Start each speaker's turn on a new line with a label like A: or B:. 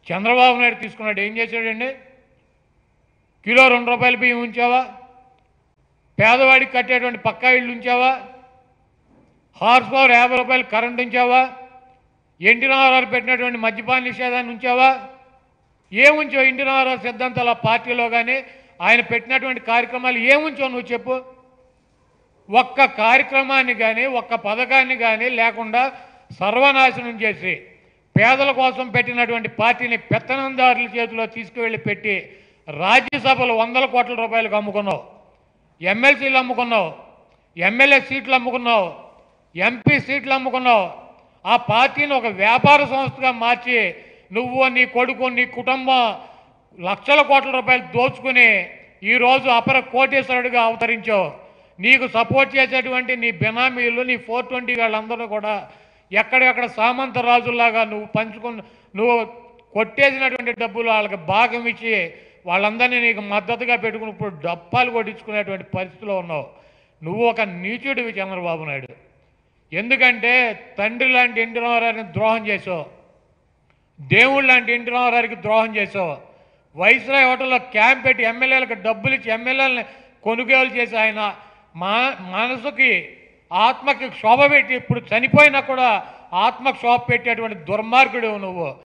A: చంద్రబాబు నాయుడు తీసుకున్నాడు ఏం చేశాడండి కిలో రెండు రూపాయల బియ్యం ఉంచావా పేదవాడికి కట్టేటువంటి పక్కా ఇళ్ళు ఉంచావా హార్స్ పవర్ యాభై రూపాయలు కరెంట్ ఉంచావా ఎన్టీ రామారావు పెట్టినటువంటి మద్యపాన నిషేధాన్ని ఉంచావా ఏముంచో ఎన్టీ రామారావు సిద్ధాంతాల పార్టీలో కానీ ఆయన పెట్టినటువంటి కార్యక్రమాలు ఏముంచో నువ్వు చెప్పు ఒక్క కార్యక్రమాన్ని కానీ ఒక్క పథకాన్ని కానీ లేకుండా సర్వనాశనం చేసి పేదల కోసం పెట్టినటువంటి పార్టీని పెత్తనందారుల చేతిలో తీసుకువెళ్ళి పెట్టి రాజ్యసభలు వందల కోట్ల రూపాయలకు అమ్ముకున్నావు ఎమ్మెల్సీలు అమ్ముకున్నావు ఎమ్మెల్యే సీట్లు అమ్ముకున్నావు ఎంపీ సీట్లు అమ్ముకున్నావు ఆ పార్టీని ఒక వ్యాపార సంస్థగా మార్చి నువ్వు నీ కొడుకు నీ కుటుంబం లక్షల కోట్ల రూపాయలు దోచుకుని ఈరోజు అపర కోటేశ్వరుడిగా అవతరించావు నీకు సపోర్ట్ చేసేటువంటి నీ బినామీలు నీ ఫోర్ ట్వంటీ వాళ్ళందరూ కూడా ఎక్కడెక్కడ సామంత రాజుల్లాగా నువ్వు పంచుకున్న నువ్వు కొట్టేసినటువంటి డబ్బులు వాళ్ళకి భాగం ఇచ్చి వాళ్ళందరినీ నీకు మద్దతుగా పెట్టుకుని ఇప్పుడు డప్పాలు కొట్టించుకునేటువంటి పరిస్థితిలో ఉన్నావు నువ్వు ఒక నీచుడివి చంద్రబాబు నాయుడు ఎందుకంటే తండ్రి లాంటి ఎన్టీ రామారావుని ద్రోహం చేసావు దేవుడు లాంటి ఎన్టీ రామారావుకి ద్రోహం చేసావు వైస్రాయ్ హోటల్లో క్యాంప్ పెట్టి ఎమ్మెల్యేలకు డబ్బులు ఇచ్చి ఎమ్మెల్యేలని కొనుగోలు చేసి ఆయన మా మనసుకి ఆత్మకి శోభ పెట్టి ఇప్పుడు చనిపోయినా కూడా ఆత్మకు శోభ పెట్టేటువంటి దుర్మార్గుడు నువ్వు